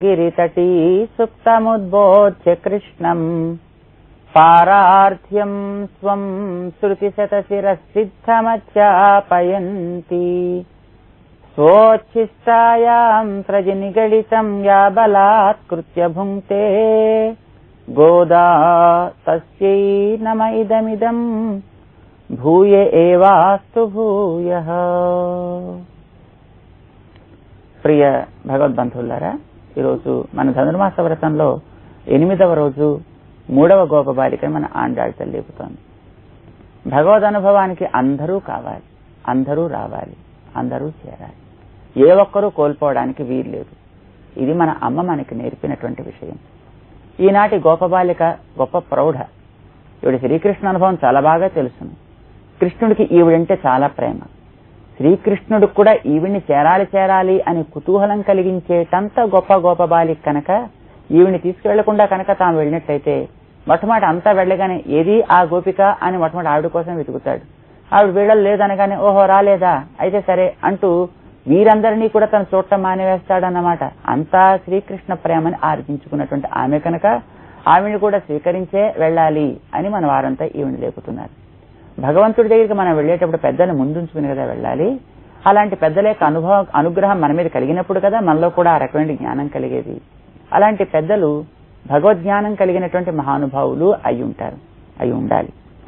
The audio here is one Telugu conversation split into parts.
గిరితటీ సుప్తముద్బోధ్య కృష్ణం పారార్థ్యం స్వం శృతిశతశిరసిద్ధమధ్యాపయంతి స్వోచ్ఛిష్టాయాం త్రజి నిగళితం యా బలాత్కృత్య భుంక్తే గోదా తస్యై నమ ఇదమిదం భూయ ఏవాస్తు భూయ ప్రియ భగవద్బంధువులారా ఈరోజు మన ధనుర్మాస వ్రతంలో ఎనిమిదవ రోజు మూడవ గోపబాలికను మన ఆండాళ్ తల్లి చెబుతోంది భగవద్ అనుభవానికి అందరూ కావాలి అందరూ రావాలి అందరూ చేరాలి ఏ ఒక్కరూ కోల్పోవడానికి వీల్లేదు ఇది మన అమ్మ మనకి నేర్పినటువంటి విషయం ఈనాటి గోపబాలిక గొప్ప ప్రౌఢ ఈవిడ శ్రీకృష్ణ అనుభవం చాలా బాగా తెలుసును కృష్ణుడికి ఈవిడంటే చాలా ప్రేమ శ్రీకృష్ణుడు కూడా ఈవిడ్ని చేరాలి చేరాలి అని కుతూహలం కలిగించేటంత గొప్ప గోపబాలిక కనుక ఈవిని తీసుకువెళ్లకుండా కనుక తాము వెళ్ళినట్టయితే మొట్టమొదటి అంతా వెళ్ళగానే ఏది ఆ గోపిక అని మొట్టమొదటి ఆవిడ కోసం వెతుకుతాడు ఆవిడ వీళ్ళ లేదనగానే ఓహో రాలేదా అయితే సరే అంటూ వీరందరినీ కూడా తను చూడటం మానివేస్తాడన్నమాట అంతా శ్రీకృష్ణ ప్రేమని ఆర్జించుకున్నటువంటి ఆమె కనుక ఆవిని కూడా స్వీకరించే వెళ్ళాలి అని మన వారంతా ఈవిని లేపుతున్నారు భగవంతుడి దగ్గరికి మనం వెళ్ళేటప్పుడు పెద్దలు ముందుంచుకుని కదా వెళ్ళాలి అలాంటి పెద్దల యొక్క అనుభవం అనుగ్రహం మన మీద కలిగినప్పుడు కదా మనలో కూడా ఆ రకమైన జ్ఞానం కలిగేది అలాంటి పెద్దలు భగవద్జ్ఞానం కలిగినటువంటి మహానుభావులు అయి ఉంటారు అయి ఉండాలి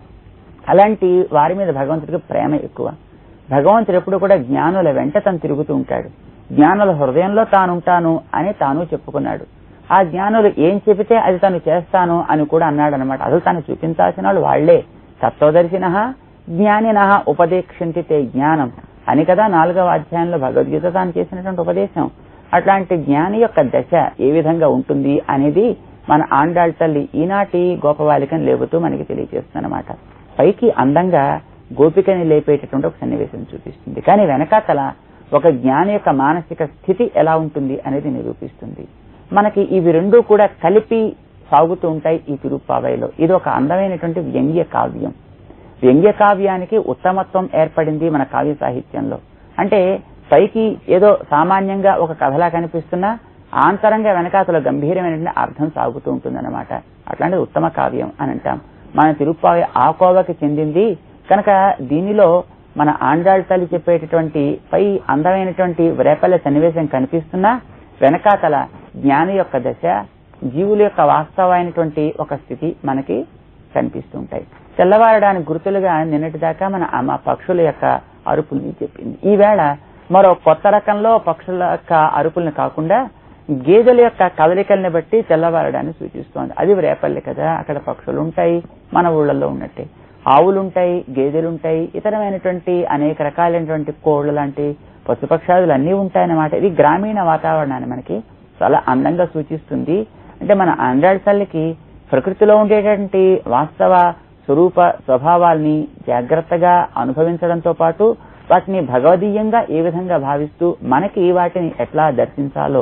అలాంటి వారి మీద భగవంతుడికి ప్రేమ ఎక్కువ భగవంతుడు ఎప్పుడు కూడా జ్ఞానుల వెంట తను తిరుగుతూ ఉంటాడు జ్ఞానుల హృదయంలో తానుంటాను అని తాను చెప్పుకున్నాడు ఆ జ్ఞానులు ఏం చెబితే అది తను చేస్తాను అని కూడా అన్నాడు అనమాట అసలు తను చూపించాల్సిన వాళ్ళు వాళ్లే తత్వదర్శిన జ్ఞానిన ఉపదేక్షంతి తే జ్ఞానం అని కదా నాలుగవ అధ్యాయంలో భగవద్గీత తాను చేసినటువంటి ఉపదేశం అట్లాంటి జ్ఞాని యొక్క దశ ఏ విధంగా ఉంటుంది అనేది మన ఆండాళ్ తల్లి ఈనాటి గోపబాలికను లేపుతూ మనకి తెలియజేస్తుందన్నమాట పైకి అందంగా గోపికని లేపేటటువంటి ఒక సన్నివేశం చూపిస్తుంది కానీ వెనకాతల ఒక జ్ఞాని యొక్క మానసిక స్థితి ఎలా ఉంటుంది అనేది నిరూపిస్తుంది మనకి ఇవి రెండూ కూడా కలిపి సాగుతూ ఉంటాయి ఈ తిరుప్పావైలో ఇది ఒక అందమైనటువంటి వ్యంగ్య కావ్యం వ్యంగ్య కావ్యానికి ఉత్తమత్వం ఏర్పడింది మన కావ్య సాహిత్యంలో అంటే పైకి ఏదో సామాన్యంగా ఒక కథలా కనిపిస్తున్నా ఆంతరంగా వెనకాతల గంభీరమైనటువంటి అర్థం సాగుతూ ఉంటుందన్నమాట అట్లాంటిది ఉత్తమ కావ్యం అని అంటాం మన తిరుప్పావి ఆ కోవకి చెందింది కనుక దీనిలో మన ఆండాళ్ తల్లి చెప్పేటటువంటి పై అందమైనటువంటి రేపల్లె సన్నివేశం కనిపిస్తున్నా వెనకాతల జ్ఞాని యొక్క దశ జీవుల యొక్క వాస్తవమైనటువంటి ఒక స్థితి మనకి కనిపిస్తూ ఉంటాయి తెల్లవారడానికి గుర్తులుగా నిన్నటి దాకా మన అమ్మ పక్షుల యొక్క అరుపుల్ని చెప్పింది ఈవేళ మరో కొత్త రకంలో పక్షుల యొక్క అరుపుల్ని కాకుండా గేదెల యొక్క కదలికల్ని బట్టి తెల్లవారడాన్ని సూచిస్తోంది అది రేపల్లి కదా అక్కడ పక్షులు ఉంటాయి మన ఊళ్ళల్లో ఉన్నట్టే ఆవులుంటాయి గేదెలుంటాయి ఇతరమైనటువంటి అనేక రకాలైనటువంటి కోళ్ల లాంటి పశుపక్షాదులు అన్నీ ఉంటాయన్నమాట ఇది గ్రామీణ వాతావరణాన్ని మనకి చాలా అందంగా సూచిస్తుంది అంటే మన ఆండ్రాయిడ్ తల్లికి ప్రకృతిలో ఉండేటువంటి వాస్తవ స్వరూప స్వభావాల్ని జాగ్రత్తగా అనుభవించడంతో పాటు వాటిని భగవదీయంగా ఏ విధంగా భావిస్తూ మనకి వాటిని ఎట్లా దర్శించాలో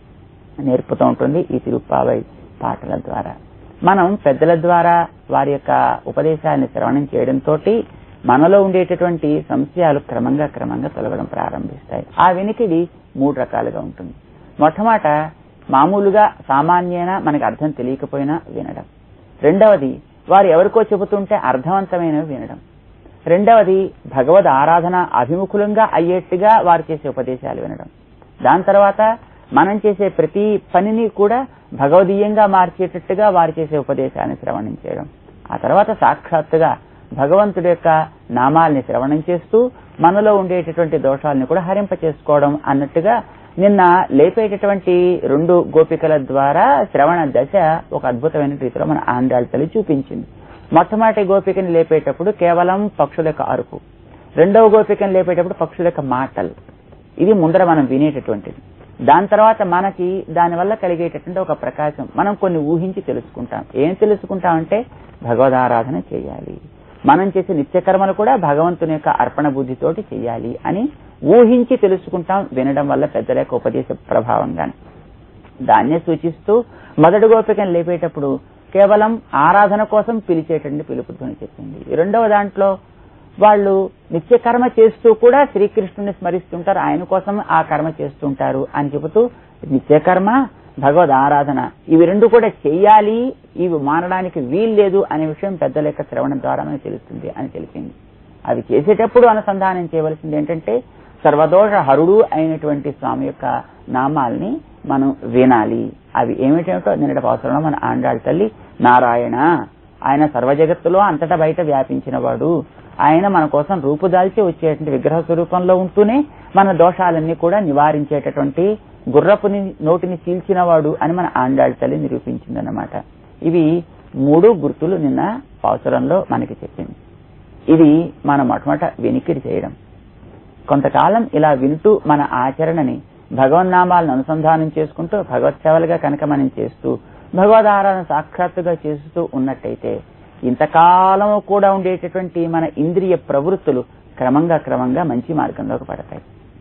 నేర్పుతూ ఉంటుంది ఈ తిరుప్పావై పాటల ద్వారా మనం పెద్దల ద్వారా వారి యొక్క ఉపదేశాన్ని శ్రవణం చేయడంతో మనలో ఉండేటటువంటి సంశయాలు క్రమంగా క్రమంగా తొలగడం ప్రారంభిస్తాయి ఆ వినికిడి మూడు రకాలుగా ఉంటుంది మొట్టమొదట మామూలుగా సామాన్యన మనకి అర్థం తెలియకపోయినా వినడం రెండవది వారు ఎవరికో చెబుతుంటే అర్థవంతమైనవి వినడం రెండవది భగవద్ ఆరాధన అభిముఖులంగా అయ్యేట్టుగా వారు చేసే ఉపదేశాలు వినడం దాని తర్వాత మనం చేసే ప్రతి పనిని కూడా భగవదీయంగా మార్చేటట్టుగా వారు చేసే ఉపదేశాన్ని శ్రవణం చేయడం ఆ తర్వాత సాక్షాత్తుగా భగవంతుడి యొక్క నామాల్ని శ్రవణం చేస్తూ మనలో ఉండేటటువంటి దోషాలను కూడా హరింప చేసుకోవడం అన్నట్టుగా నిన్న లేపేటటువంటి రెండు గోపికల ద్వారా శ్రవణ దశ ఒక అద్భుతమైన రీతిలో మన ఆంధ్రాల తల్లి చూపించింది మొట్టమొదటి గోపికని లేపేటప్పుడు కేవలం పక్షుల యొక్క అరుపు రెండవ గోపికని లేపేటప్పుడు పక్షుల యొక్క మాటలు ఇది ముందర మనం వినేటటువంటిది దాని తర్వాత మనకి దానివల్ల కలిగేటటువంటి ఒక ప్రకాశం మనం కొన్ని ఊహించి తెలుసుకుంటాం ఏం తెలుసుకుంటామంటే భగవదారాధన చేయాలి మనం చేసే నిత్యకర్మలు కూడా భగవంతుని యొక్క అర్పణ బుద్ధితోటి చేయాలి అని ఊహించి తెలుసుకుంటాం వినడం వల్ల పెద్దల యొక్క ఉపదేశ ప్రభావంగానే దాన్నే సూచిస్తూ మొదటి గోపికను లేపేటప్పుడు కేవలం ఆరాధన కోసం పిలిచేటటువంటి పిలుపుతోని చెప్పింది రెండవ దాంట్లో వాళ్ళు నిత్య కర్మ చేస్తూ కూడా శ్రీకృష్ణుని స్మరిస్తుంటారు ఆయన కోసం ఆ కర్మ చేస్తుంటారు అని చెబుతూ నిత్యకర్మ భగవద్ ఆరాధన ఇవి రెండు కూడా చెయ్యాలి ఇవి మానడానికి వీల్లేదు అనే విషయం పెద్దల యొక్క శ్రవణం ద్వారా మనకు తెలుస్తుంది అని తెలిపింది అవి చేసేటప్పుడు అనుసంధానం చేయవలసింది ఏంటంటే సర్వదోష హరుడు అయినటువంటి స్వామి యొక్క నామాల్ని మనం వినాలి అవి ఏమిటేమిటో నిన్నటి అవసరంలో మన ఆండాళ్ళ తల్లి నారాయణ ఆయన సర్వ జగత్తులో అంతటా బయట వ్యాపించిన వాడు ఆయన మన కోసం రూపుదాల్చి వచ్చేటువంటి విగ్రహ స్వరూపంలో ఉంటూనే మన దోషాలన్నీ కూడా నివారించేటటువంటి గుర్రపుని నోటిని చీల్చినవాడు అని మన ఆండాళ్ళ తల్లి నిరూపించిందన్నమాట ఇవి మూడు గుర్తులు నిన్న అవసరంలో మనకి చెప్పింది ఇది మన మొట్టమొదట వెనికిడి చేయడం కొంతకాలం ఇలా వింటూ మన ఆచరణని భగవన్నామాలను అనుసంధానం చేసుకుంటూ భగవత్ సేవలుగా కనుక మనం చేస్తూ భగవద్ ఆరాధన సాక్షాత్తుగా చేస్తూ ఉన్నట్టయితే ఇంతకాలం కూడా ఉండేటటువంటి మన ఇంద్రియ ప్రవృత్తులు క్రమంగా క్రమంగా మంచి మార్గంలోకి పడతాయి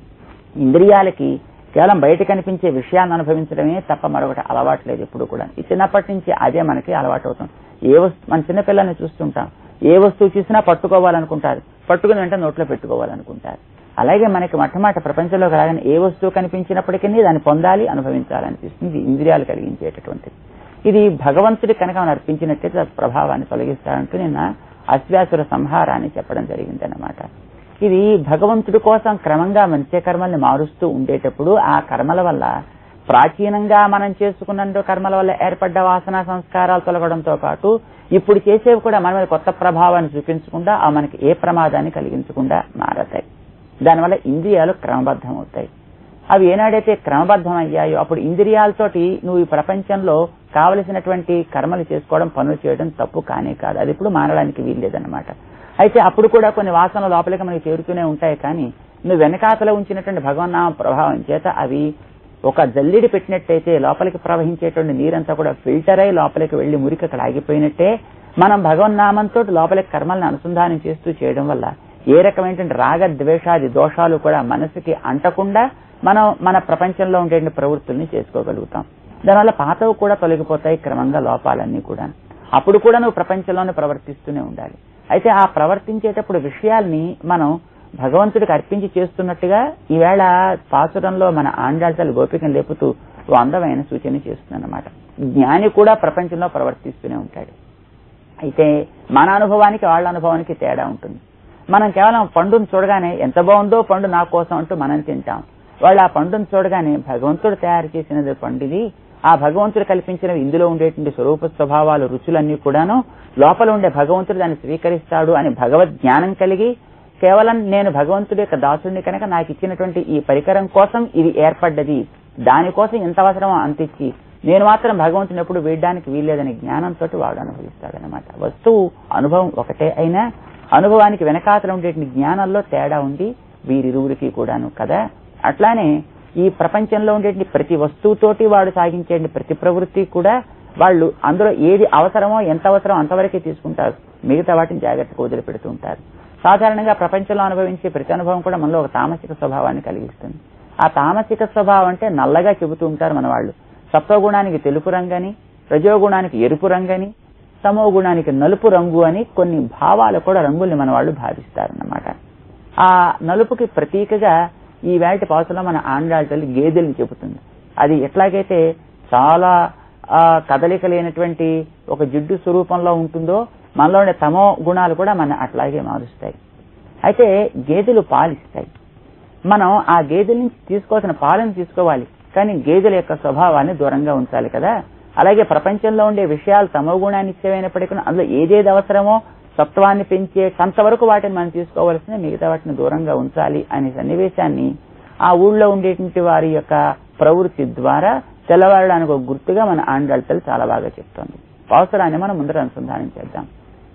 ఇంద్రియాలకి కేవలం బయట కనిపించే విషయాన్ని అనుభవించడమే తప్ప మరొకటి అలవాటు లేదు ఎప్పుడు కూడా ఈ చిన్నప్పటి నుంచి అదే మనకి అలవాటు అవుతుంది ఏ వస్తు మన చిన్నపిల్లల్ని చూస్తుంటాం ఏ వస్తువు చూసినా పట్టుకోవాలనుకుంటారు పట్టుకుని వెంటనే నోట్లో పెట్టుకోవాలనుకుంటారు అలాగే మనకి మొట్టమొదటి ప్రపంచంలోకి రాగానే ఏ వస్తువు కనిపించినప్పటికీ దాన్ని పొందాలి అనుభవించాలనిపిస్తుంది ఇంద్రియాలు కలిగించేటటువంటిది ఇది భగవంతుడి కనుక మనం అర్పించినట్టయితే ప్రభావాన్ని తొలగిస్తాడంటూ నిన్న అశ్వాసుర సంహారాన్ని చెప్పడం జరిగిందన్నమాట ఇది భగవంతుడి కోసం క్రమంగా మంచి కర్మల్ని మారుస్తూ ఉండేటప్పుడు ఆ కర్మల వల్ల ప్రాచీనంగా మనం చేసుకున్న కర్మల వల్ల ఏర్పడ్డ వాసన సంస్కారాలు తొలగడంతో పాటు ఇప్పుడు చేసేవి కూడా మన మీద కొత్త ప్రభావాన్ని చూపించకుండా ఆ మనకి ఏ ప్రమాదాన్ని కలిగించకుండా మారతాయి దానివల్ల ఇంద్రియాలు క్రమబద్ధం అవుతాయి అవి ఏనాడైతే క్రమబద్ధం అయ్యాయో అప్పుడు ఇంద్రియాలతోటి నువ్వు ఈ ప్రపంచంలో కావలసినటువంటి కర్మలు చేసుకోవడం పనులు చేయడం తప్పు కానే కాదు అది ఇప్పుడు మారడానికి వీల్లేదన్నమాట అయితే అప్పుడు కూడా కొన్ని వాసనలు లోపలికి మనకి చేరుతూనే ఉంటాయి కానీ నువ్వు వెనకాతల ఉంచినటువంటి భగవన్నామ ప్రభావం చేత అవి ఒక జల్లిడి పెట్టినట్టయితే లోపలికి ప్రవహించేటువంటి నీరంతా కూడా ఫిల్టర్ అయి లోపలికి వెళ్లి మురికి అక్కడ ఆగిపోయినట్టే మనం భగవన్నామంతో లోపలికి కర్మల్ని అనుసంధానం చేస్తూ చేయడం వల్ల ఏ రకమైనటువంటి రాగ ద్వేషాది దోషాలు కూడా మనసుకి అంటకుండా మనం మన ప్రపంచంలో ఉండే ప్రవృత్తుల్ని చేసుకోగలుగుతాం దానివల్ల పాతవి కూడా తొలగిపోతాయి క్రమంగా లోపాలన్నీ కూడా అప్పుడు కూడా నువ్వు ప్రపంచంలోనే ప్రవర్తిస్తూనే ఉండాలి అయితే ఆ ప్రవర్తించేటప్పుడు విషయాల్ని మనం భగవంతుడికి అర్పించి చేస్తున్నట్టుగా ఈవేళ పాసురంలో మన ఆండాళ్తలు గోపికను లేపుతూ ఓ అందమైన సూచన చేస్తుందన్నమాట జ్ఞాని కూడా ప్రపంచంలో ప్రవర్తిస్తూనే ఉంటాడు అయితే మన అనుభవానికి వాళ్ళ అనుభవానికి తేడా ఉంటుంది మనం కేవలం పండును చూడగానే ఎంత బాగుందో పండు నా కోసం అంటూ మనం తింటాం వాళ్ళు ఆ పండును చూడగానే భగవంతుడు తయారు చేసినది పండుది ఆ భగవంతుడు కల్పించినవి ఇందులో ఉండేటువంటి స్వరూప స్వభావాలు రుచులన్నీ కూడాను లోపల ఉండే భగవంతుడు దాన్ని స్వీకరిస్తాడు అని భగవద్ జ్ఞానం కలిగి కేవలం నేను భగవంతుడి యొక్క దాసుడిని కనుక నాకు ఇచ్చినటువంటి ఈ పరికరం కోసం ఇది ఏర్పడ్డది దానికోసం ఎంత అవసరమో అంతిచ్చి నేను మాత్రం భగవంతుని ఎప్పుడు వేయడానికి వీల్లేదని జ్ఞానంతో వాడు అనుభవిస్తాడనమాట వస్తువు అనుభవం ఒకటే అయినా అనుభవానికి వెనకాతల ఉండేటువంటి జ్ఞానంలో తేడా ఉంది వీరిరువురికి కూడాను కదా అట్లానే ఈ ప్రపంచంలో ఉండేటువంటి ప్రతి వస్తువుతోటి వాడు సాగించే ప్రతి ప్రవృత్తి కూడా వాళ్ళు అందులో ఏది అవసరమో ఎంత అవసరమో అంతవరకే తీసుకుంటారు మిగతా వాటిని జాగ్రత్తగా వదిలిపెడుతూ ఉంటారు సాధారణంగా ప్రపంచంలో అనుభవించే ప్రతి అనుభవం కూడా మనలో ఒక తామసిక స్వభావాన్ని కలిగిస్తుంది ఆ తామసిక స్వభావం అంటే నల్లగా చెబుతూ ఉంటారు మన వాళ్ళు సత్వగుణానికి తెలుపు రంగని రజోగుణానికి ఎరుపు రంగని తమో గుణానికి నలుపు రంగు అని కొన్ని భావాలు కూడా రంగుల్ని మన వాళ్ళు భావిస్తారన్నమాట ఆ నలుపుకి ప్రతీకగా ఈ వేటి పాసులో మన ఆండాళ్ళ తల్లి గేదెల్ని చెబుతుంది అది ఎట్లాగైతే చాలా ఆ కదలిక లేనటువంటి ఒక జిడ్డు స్వరూపంలో ఉంటుందో మనలో ఉండే తమో గుణాలు కూడా మన అట్లాగే మారుస్తాయి అయితే గేదెలు పాలిస్తాయి మనం ఆ గేదెల నుంచి తీసుకోవాల్సిన పాలను తీసుకోవాలి కానీ గేదెల యొక్క స్వభావాన్ని దూరంగా ఉంచాలి కదా అలాగే ప్రపంచంలో ఉండే విషయాలు తమో గుణాన్ని ఇచ్చేవైనప్పటికీ అందులో ఏదేది అవసరమో సత్వాన్ని పెంచే కొంతవరకు వాటిని మనం తీసుకోవాల్సిన మిగతా వాటిని దూరంగా ఉంచాలి అనే సన్నివేశాన్ని ఆ ఊళ్ళో ఉండేటువంటి వారి యొక్క ప్రవృత్తి ద్వారా తెల్లవారడానికి ఒక గుర్తుగా మన ఆండాళ్ళతలు చాలా బాగా చెప్తోంది అవసరాన్ని మనం ముందర అనుసంధానం చేద్దాం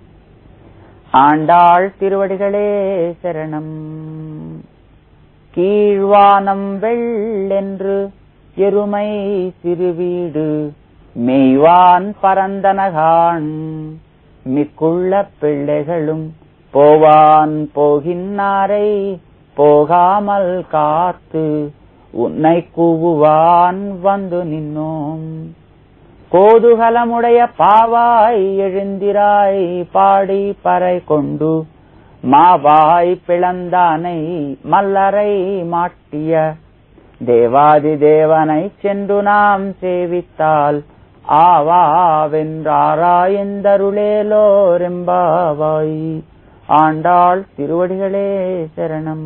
ஆண்டாள் திருவடிகளே சரணம் கீழ்வானம் வெள்ளென்று எருமை சிறுவீடு மெய்வான் பரந்தனகான் மிக்குள்ள பிள்ளைகளும் போவான் போகின்னாரை போகாமல் காத்து உன்னை கூவுவான் வந்து நின்னோம் கோதுகலமுடைய பாவாய் எழுந்திராய் பாடி பறை கொண்டு மாவாய் பிளந்தானை மல்லரை மாட்டிய தேவாதிதேவனை சென்று நாம் சேவித்தால் ஆவாவென்றாராயந்தருளேலோரெம்பாவாய் ஆண்டாள் திருவடிகளே శరణం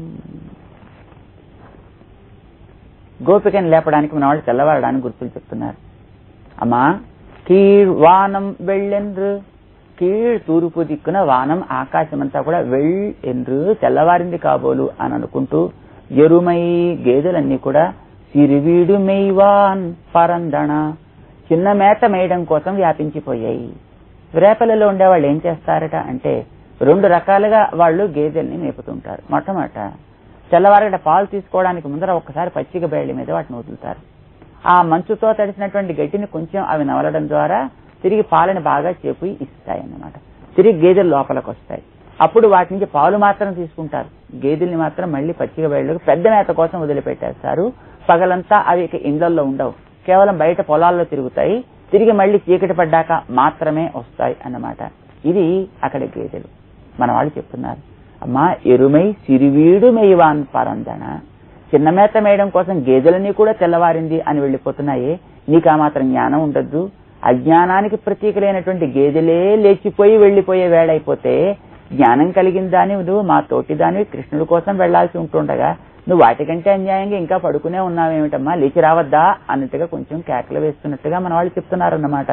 గోపికని లేపడానికి మన వాళ్ళు తెల్లవారడానికి గుర్తులు చెప్తున్నారు అమ్మా కీழ் వానం వెళ్ళెండ్రు కీழ్ తూర్పు దిక్కున వానం ఆకాశమంతా కూడా వెళ్ ఎండ్రు తెల్లవారింది కాబోలు అని అనుకుంటూ ఎరుమై గేదెలన్నీ కూడా సిరివీడు మెయ్వాన్ పరందణ చిన్న మేత మేయడం కోసం వ్యాపించిపోయాయి రేపలలో ఉండే వాళ్ళు ఏం చేస్తారట అంటే రెండు రకాలుగా వాళ్ళు గేదెల్ని మేపుతుంటారు మొట్టమొదట తెల్లవారగట పాలు తీసుకోవడానికి ముందర ఒక్కసారి పచ్చిక బయళ్ళ మీద వాటిని వదులుతారు ఆ మంచుతో తడిసినటువంటి గడ్డిని కొంచెం అవి నవలడం ద్వారా తిరిగి పాలని బాగా చేపి ఇస్తాయి అన్నమాట తిరిగి గేదెలు లోపలికి వస్తాయి అప్పుడు వాటి నుంచి పాలు మాత్రం తీసుకుంటారు గేదెల్ని మాత్రం మళ్ళీ పచ్చిక బయళ్ళకు పెద్ద మేత కోసం వదిలిపెట్టేస్తారు పగలంతా అవి ఇక ఇండ్లలో ఉండవు కేవలం బయట పొలాల్లో తిరుగుతాయి తిరిగి మళ్ళీ చీకటి పడ్డాక మాత్రమే వస్తాయి అన్నమాట ఇది అక్కడ గేదెలు మన వాళ్ళు చెప్తున్నారు అమ్మా ఎరుమై సిరివీడు మెయ్యవాన్ పరందన చిన్న మేత మేయడం కోసం గేదెలని కూడా తెల్లవారింది అని వెళ్ళిపోతున్నాయి నీకు ఆ మాత్రం జ్ఞానం ఉండద్దు అజ్ఞానానికి ప్రతీకలైనటువంటి గేదెలే లేచిపోయి వెళ్లిపోయే వేళైపోతే జ్ఞానం కలిగిన దాని నువ్వు మా తోటి దానివి కృష్ణుడి కోసం వెళ్లాల్సి ఉంటుండగా నువ్వు వాటికంటే అన్యాయంగా ఇంకా పడుకునే ఉన్నావేమిటమ్మా లేచి రావద్దా అన్నట్టుగా కొంచెం కేకలు వేస్తున్నట్టుగా మన వాళ్ళు చెప్తున్నారన్నమాట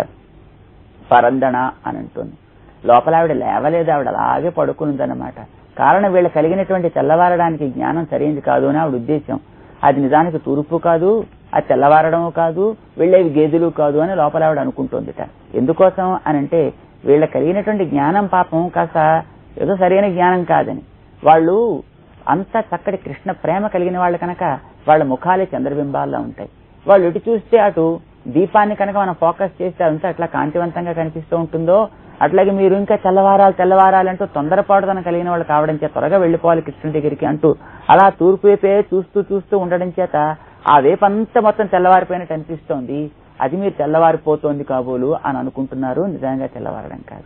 పరందణ అని అంటుంది లోపల ఆవిడ లేవలేదు ఆవిడ అలాగే పడుకునిందన్నమాట కారణం వీళ్ళ కలిగినటువంటి తెల్లవారడానికి జ్ఞానం సరైనది కాదు అని ఆవిడ ఉద్దేశం అది నిజానికి తూర్పు కాదు అది తెల్లవారడము కాదు వీళ్ళేవి గేదెలు కాదు అని లోపల ఆవిడ అనుకుంటోందిట ఎందుకోసం అని అంటే వీళ్ళ కలిగినటువంటి జ్ఞానం పాపం కాస్త ఏదో సరైన జ్ఞానం కాదని వాళ్ళు అంత చక్కటి కృష్ణ ప్రేమ కలిగిన వాళ్ళు కనుక వాళ్ళ ముఖాలే చంద్రబింబాల్లో ఉంటాయి వాళ్ళు ఎటు చూస్తే అటు దీపాన్ని కనుక మనం ఫోకస్ చేస్తే అదంతా అట్లా కాంతివంతంగా కనిపిస్తూ ఉంటుందో అట్లాగే మీరు ఇంకా తెల్లవారాలు తెల్లవారాలంటూ తొందరపాటుదన కలిగిన వాళ్ళు కావడం చేత త్వరగా వెళ్లిపోవాలి కృష్ణుడి దగ్గరికి అంటూ అలా తూర్పు వైపే చూస్తూ చూస్తూ ఉండడం చేత ఆ వేపంతా మొత్తం తెల్లవారిపోయినట్టు అనిపిస్తోంది అది మీరు తెల్లవారిపోతోంది కాబోలు అని అనుకుంటున్నారు నిజంగా తెల్లవారడం కాదు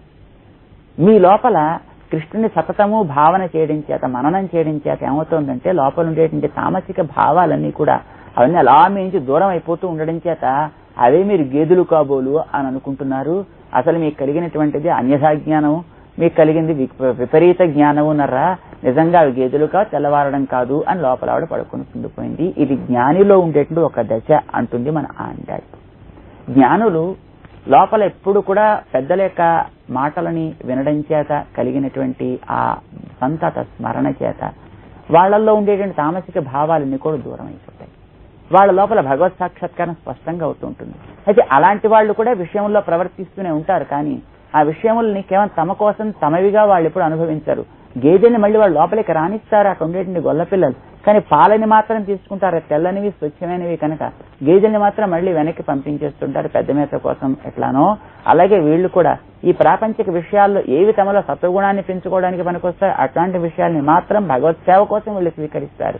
మీ లోపల కృష్ణుని సతతము భావన చేయడం చేత మననం చేయడం చేత ఏమవుతోందంటే లోపల ఉండేటువంటి తామసిక భావాలన్నీ కూడా అవన్నీ అలా మీ నుంచి దూరం అయిపోతూ ఉండడం చేత అవే మీరు గేదెలు కాబోలు అని అనుకుంటున్నారు అసలు మీకు కలిగినటువంటిది అన్యథా జ్ఞానం మీకు కలిగింది వి- విపరీత జ్ఞానము నర్రా నిజంగా అవి గేదెలు కాదు తెల్లవారడం కాదు అని లోపల ఆవిడ పడుకుని ఉండిపోయింది ఇది జ్ఞానిలో ఉండేటువంటి ఒక దశ అంటుంది మన ఆండాడు జ్ఞానులు లోపల ఎప్పుడు కూడా పెద్దల యొక్క మాటలని వినడం చేత కలిగినటువంటి ఆ సంతత స్మరణ చేత వాళ్ళల్లో ఉండేటువంటి తామసిక భావాలన్నీ కూడా దూరం అయిపోతాయి వాళ్ళ లోపల భగవత్ సాక్షాత్కారం స్పష్టంగా అవుతూ ఉంటుంది అయితే అలాంటి వాళ్ళు కూడా విషయంలో ప్రవర్తిస్తూనే ఉంటారు కానీ ఆ విషయముల్ని కేవలం తమ కోసం తమవిగా వాళ్ళు ఎప్పుడు అనుభవించరు గేదెని మళ్ళీ వాళ్ళు లోపలికి రానిస్తారు అక్కడ ఉండేటువంటి గొల్ల పిల్లలు కానీ పాలని మాత్రం తీసుకుంటారు తెల్లనివి స్వచ్ఛమైనవి కనుక గేదెల్ని మాత్రం మళ్ళీ వెనక్కి పంపించేస్తుంటారు పెద్ద మేత కోసం ఎట్లానో అలాగే వీళ్ళు కూడా ఈ ప్రాపంచిక విషయాల్లో ఏవి తమలో సత్వగుణాన్ని పెంచుకోవడానికి పనికొస్తాయో అట్లాంటి విషయాల్ని మాత్రం భగవత్ సేవ కోసం వీళ్ళు స్వీకరిస్తారు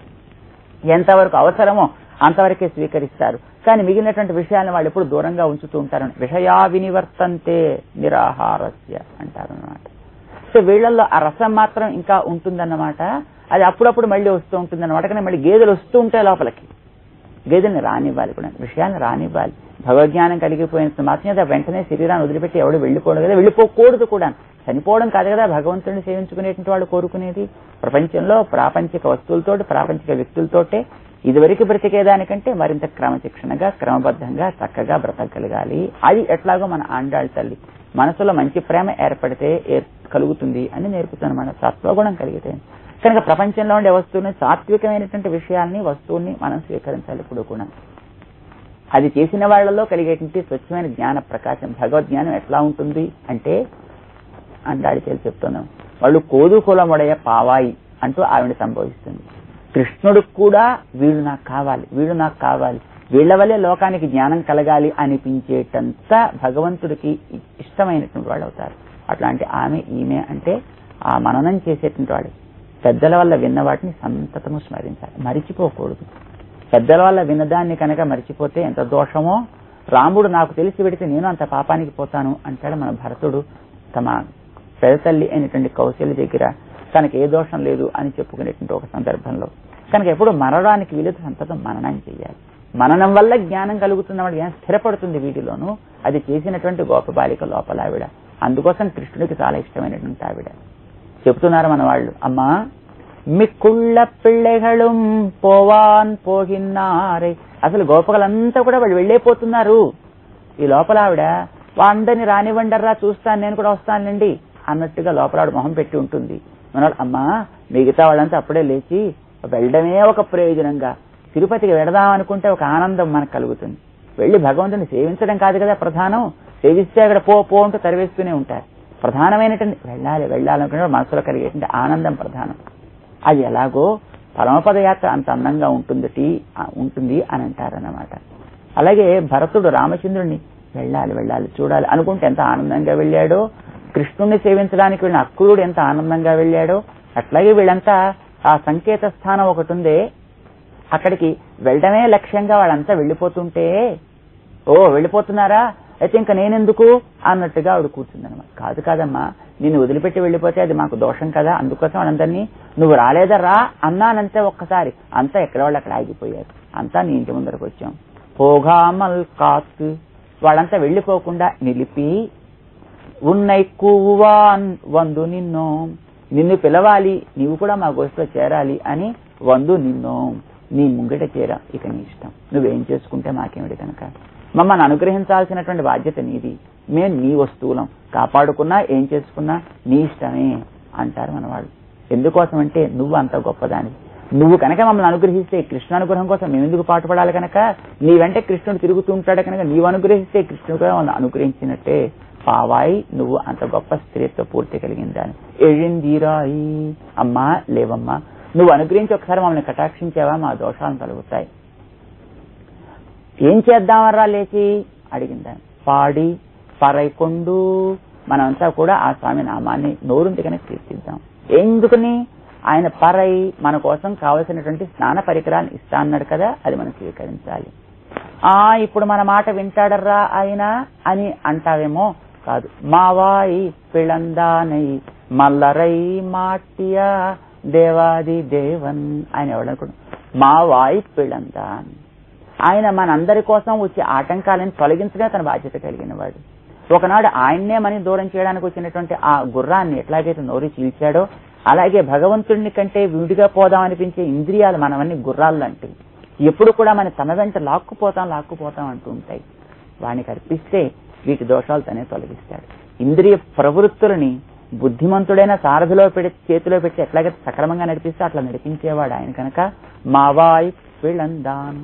ఎంతవరకు అవసరమో అంతవరకే స్వీకరిస్తారు కానీ మిగిలినటువంటి విషయాలను వాళ్ళు ఎప్పుడు దూరంగా ఉంచుతూ ఉంటారు విషయా వినివర్తంతే నిరాహారస్య అంటారు అనమాట సో వీళ్ళల్లో ఆ రసం మాత్రం ఇంకా ఉంటుందన్నమాట అది అప్పుడప్పుడు మళ్ళీ వస్తూ ఉంటుందన్నమాట కానీ మళ్ళీ గేదెలు వస్తూ ఉంటాయి లోపలికి గేదెల్ని రానివ్వాలి కూడా విషయాన్ని రానివ్వాలి భగవజ్ఞానం కలిగిపోయిన మాత్రం కదా వెంటనే శరీరాన్ని వదిలిపెట్టి ఎవడు వెళ్ళిపోవడం కదా వెళ్ళిపోకూడదు కూడా చనిపోవడం కాదు కదా భగవంతుడిని సేవించుకునేటువంటి వాళ్ళు కోరుకునేది ప్రపంచంలో ప్రాపంచిక వస్తువులతోటి ప్రాపంచిక వ్యక్తులతోటే ఇదివరకు బ్రతికేదానికంటే మరింత క్రమశిక్షణగా క్రమబద్ధంగా చక్కగా బ్రతకగలగాలి అది ఎట్లాగో మన ఆండాళ్ళ తల్లి మనసులో మంచి ప్రేమ ఏర్పడితే ఏర్- కలుగుతుంది అని నేర్పుతాను మన సత్వగుణం కలిగితే కనుక ప్రపంచంలో ఉండే వస్తువుని సాత్వికమైనటువంటి విషయాల్ని వస్తువుని మనం స్వీకరించాలి ఇప్పుడు కూడా అది చేసిన వాళ్ళలో కలిగేటువంటి స్వచ్ఛమైన జ్ఞాన ప్రకాశం భగవద్జ్ఞానం ఎట్లా ఉంటుంది అంటే అందాడి తెలిసి చెప్తున్నాం వాళ్ళు కోదు కులముడయ పావాయి అంటూ ఆవిడ సంభవిస్తుంది కృష్ణుడికి కూడా వీళ్ళు నాకు కావాలి వీళ్ళు నాకు కావాలి వీళ్ళ వల్లే లోకానికి జ్ఞానం కలగాలి అనిపించేటంత భగవంతుడికి ఇష్టమైనటువంటి వాళ్ళు అవుతారు అట్లాంటి ఆమె ఈమె అంటే ఆ మననం చేసేటువంటి వాడు పెద్దల వల్ల విన్న వాటిని సంతతము స్మరించాలి మరిచిపోకూడదు పెద్దల వల్ల విన్నదాన్ని కనుక మరిచిపోతే ఎంత దోషమో రాముడు నాకు తెలిసి పెడితే నేను అంత పాపానికి పోతాను అంటాడు మన భరతుడు తమ పెదతల్లి అయినటువంటి కౌశల్య దగ్గర తనకి ఏ దోషం లేదు అని చెప్పుకునేటువంటి ఒక సందర్భంలో కనుక ఎప్పుడు మరణానికి వీలైతే సంతతం మననం చేయాలి మననం వల్ల జ్ఞానం కలుగుతున్న వాడు జ్ఞానం స్థిరపడుతుంది వీటిలోనూ అది చేసినటువంటి గోపబాలిక లోపల ఆవిడ అందుకోసం కృష్ణుడికి చాలా ఇష్టమైనటువంటి ఆవిడ చెప్తున్నారు మన వాళ్ళు అమ్మా మిక్కుళ్ళ పిళ్ళెగళం పోవాన్ పోగిన్నారే అసలు గోపకలంతా కూడా వాళ్ళు వెళ్ళేపోతున్నారు ఈ లోపల ఆవిడ అందరిని రానివ్వండర్రా చూస్తాను నేను కూడా వస్తానండి అన్నట్టుగా లోపల ఆవిడ మొహం పెట్టి ఉంటుంది మన అమ్మా మిగతా వాళ్ళంతా అప్పుడే లేచి వెళ్ళడమే ఒక ప్రయోజనంగా తిరుపతికి వెడదాం అనుకుంటే ఒక ఆనందం మనకు కలుగుతుంది వెళ్ళి భగవంతుని సేవించడం కాదు కదా ప్రధానం సేవిస్తే అక్కడ పో పో అంటూ తరివేస్తూనే ఉంటారు ప్రధానమైనటువంటి వెళ్ళాలి వెళ్ళాలనుకుంటే మనసులో కలిగేటువంటి ఆనందం ప్రధానం అది ఎలాగో పరమపద యాత్ర అంత అందంగా ఉంటుంది ఉంటుంది అని అంటారన్నమాట అలాగే భరతుడు రామచంద్రుడిని వెళ్ళాలి వెళ్ళాలి చూడాలి అనుకుంటే ఎంత ఆనందంగా వెళ్ళాడో కృష్ణుణ్ణి సేవించడానికి వెళ్ళిన అక్కులుడు ఎంత ఆనందంగా వెళ్ళాడో అట్లాగే వీళ్ళంతా ఆ సంకేత స్థానం ఒకటి ఉందే అక్కడికి వెళ్ళడమే లక్ష్యంగా వాళ్ళంతా వెళ్ళిపోతుంటే ఓ వెళ్ళిపోతున్నారా అయితే ఇంకా నేనెందుకు అన్నట్టుగా ఆవిడ కూర్చుందనమాట కాదు కాదమ్మా నిన్ను వదిలిపెట్టి వెళ్ళిపోతే అది మాకు దోషం కదా అందుకోసం వాళ్ళందరినీ నువ్వు రాలేదా రా అన్నానంతే ఒక్కసారి అంతా ఎక్కడ వాళ్ళు అక్కడ ఆగిపోయారు అంతా నీ ఇంటి ముందరకు వచ్చాం పోగామల్ కాత్ వాళ్ళంతా వెళ్ళిపోకుండా నిలిపి ఉన్నైక్కువాన్ వందు నిన్నో నిన్ను పిలవాలి నీవు కూడా మా గోష్ఠిలో చేరాలి అని వందు నిన్నో నీ ముంగిట చేరా ఇక నీ ఇష్టం నువ్వేం చేసుకుంటే మాకేమిటి కనుక మమ్మల్ని అనుగ్రహించాల్సినటువంటి బాధ్యత నీది మేము నీ వస్తువులం కాపాడుకున్నా ఏం చేసుకున్నా నీ ఇష్టమే అంటారు మన వాళ్ళు ఎందుకోసం అంటే నువ్వు అంత గొప్పదాని నువ్వు కనుక మమ్మల్ని అనుగ్రహిస్తే కృష్ణ అనుగ్రహం కోసం మేము ఎందుకు పాటుపడాలి కనుక నీ వెంట కృష్ణుడు తిరుగుతూ ఉంటాడు కనుక నీవు అనుగ్రహిస్తే కృష్ణుడు కూడా మమ్మల్ని అనుగ్రహించినట్టే పావాయి నువ్వు అంత గొప్ప స్త్రీత్వ పూర్తి కలిగిందని ఎழிందిరాయి అమ్మా లేవమ్మా నువ్వు అనుగ్రహించి ఒకసారి మమ్మల్ని కటాక్షించావా మా దోషాలను కలుగుతాయి ఏం చేద్దామర్రా లేచి అడిగిందాన్ని పాడి పరైకొండు మనమంతా కూడా ఆ స్వామి నామాన్ని నోరుంటి కనుక కీర్తిద్దాం ఎందుకని ఆయన పరై మన కోసం కావలసినటువంటి స్నాన పరికరాన్ని ఇస్తా అన్నాడు కదా అది మనం స్వీకరించాలి ఆ ఇప్పుడు మన మాట వింటాడర్రా ఆయన అని అంటావేమో కాదు మావాయి పిళందానై మల్లరై మాటియా దేవాది దేవన్ ఆయన ఎవడనుకోడు మావాయి పిళందాన్ ఆయన మనందరి కోసం వచ్చే ఆటంకాలను తొలగించగా తన బాధ్యత కలిగిన వాడు ఒకనాడు ఆయన్నే మని దూరం చేయడానికి వచ్చినటువంటి ఆ గుర్రాన్ని ఎట్లాగైతే నోరు చీల్చాడో అలాగే భగవంతుడిని కంటే విడిగా పోదాం అనిపించే ఇంద్రియాలు మనవన్నీ గుర్రాలు లాంటివి ఎప్పుడు కూడా మన తమ వెంట లాక్కుపోతాం లాక్కుపోతాం అంటూ ఉంటాయి వానికి అర్పిస్తే వీటి దోషాలు తనే తొలగిస్తాడు ఇంద్రియ ప్రవృత్తులని బుద్ధిమంతుడైన సారథిలో పెట్టి చేతిలో పెట్టి ఎట్లాగైతే సక్రమంగా నడిపిస్తే అట్లా నడిపించేవాడు ఆయన కనుక మావాయ్ పిళందాన్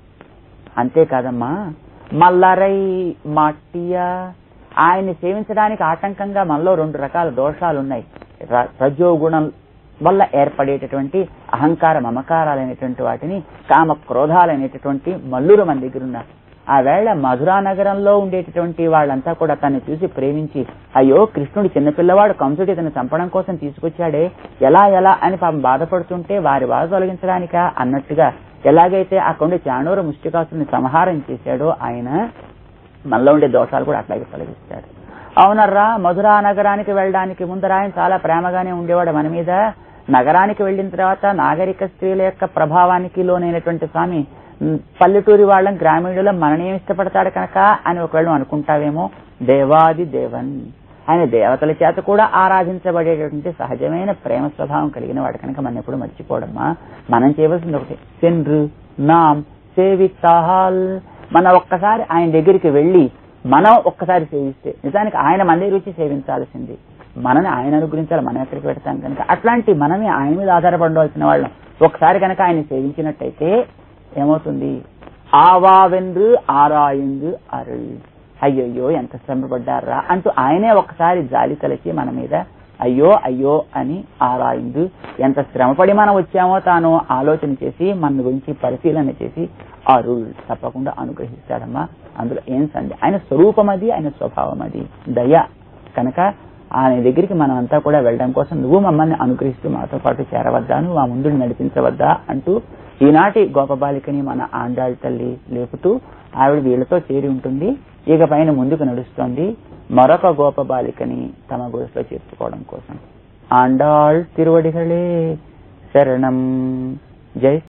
అంతేకాదమ్మా మల్లరై మాటియా ఆయన్ని సేవించడానికి ఆటంకంగా మనలో రెండు రకాల దోషాలు ఉన్నాయి రజోగుణం వల్ల ఏర్పడేటటువంటి అహంకార మమకారాలైనటువంటి వాటిని కామ క్రోధాలైనటువంటి మల్లులు మన దగ్గర ఉన్నారు ఆ వేళ మధురా నగరంలో ఉండేటటువంటి వాళ్ళంతా కూడా తను చూసి ప్రేమించి అయ్యో కృష్ణుడు చిన్నపిల్లవాడు కంసుడి ఇతను చంపడం కోసం తీసుకొచ్చాడే ఎలా ఎలా అని పాపం బాధపడుతుంటే వారి బాధ తొలగించడానిక అన్నట్టుగా ఎలాగైతే ఆ కొండ చాణూర ముష్టికాసుని సంహారం చేశాడో ఆయన మనలో ఉండే దోషాలు కూడా అట్లాగే తొలగిస్తాడు అవునర్రా మధురా నగరానికి వెళ్ళడానికి ముందర ఆయన చాలా ప్రేమగానే ఉండేవాడు మన మీద నగరానికి వెళ్ళిన తర్వాత నాగరిక స్త్రీల యొక్క ప్రభావానికి లోనైనటువంటి స్వామి పల్లెటూరి వాళ్ళం గ్రామీణులం మననేం ఇష్టపడతాడు కనుక అని ఒకవేళ అనుకుంటావేమో దేవాది దేవన్ ఆయన దేవతల చేత కూడా ఆరాధించబడేటటువంటి సహజమైన ప్రేమ స్వభావం కలిగిన వాడు కనుక మనం ఎప్పుడు మర్చిపోవడమా మనం చేయవలసింది ఒకటి సెన్రు నామ్ సేవితాహాల్ మన ఒక్కసారి ఆయన దగ్గరికి వెళ్ళి మనం ఒక్కసారి సేవిస్తే నిజానికి ఆయన మన దగ్గర వచ్చి సేవించాల్సింది మనని ఆయన అనుగ్రహించాలి మనం ఎక్కడికి పెడతాం కనుక అట్లాంటి మనమే ఆయన మీద ఆధారపడవలసిన వాళ్ళం ఒకసారి కనుక ఆయన సేవించినట్టయితే ఏమవుతుంది ఆవావెందు ఆరాయిందు అరుள் అయ్యయ్యో ఎంత శ్రమపడ్డారా అంటూ ఆయనే ఒకసారి జాలి తలచి మన మీద అయ్యో అయ్యో అని ఆరాయిందు ఎంత శ్రమపడి మనం వచ్చామో తాను ఆలోచన చేసి మన గురించి పరిశీలన చేసి అరుள் తప్పకుండా అనుగ్రహిస్తాడమ్మా అందులో ఏం సంది ఆయన స్వరూపం అది ఆయన స్వభావం అది దయ కనుక ఆయన దగ్గరికి మనం అంతా కూడా వెళ్ళడం కోసం నువ్వు మమ్మల్ని అనుగ్రహిస్తూ మాతో పాటు చేరవద్దా నువ్వు ఆ ముందు నడిపించవద్దా అంటూ ఈనాటి గోపబాలికని మన ఆండాళ్ తల్లి లేపుతూ ఆవిడ వీళ్ళతో చేరి ఉంటుంది ఇక పైన ముందుకు నడుస్తోంది మరొక గోపబాలికని తమ గోసులో చేర్చుకోవడం కోసం ఆండాళ్ తిరువడిగలే శరణం జై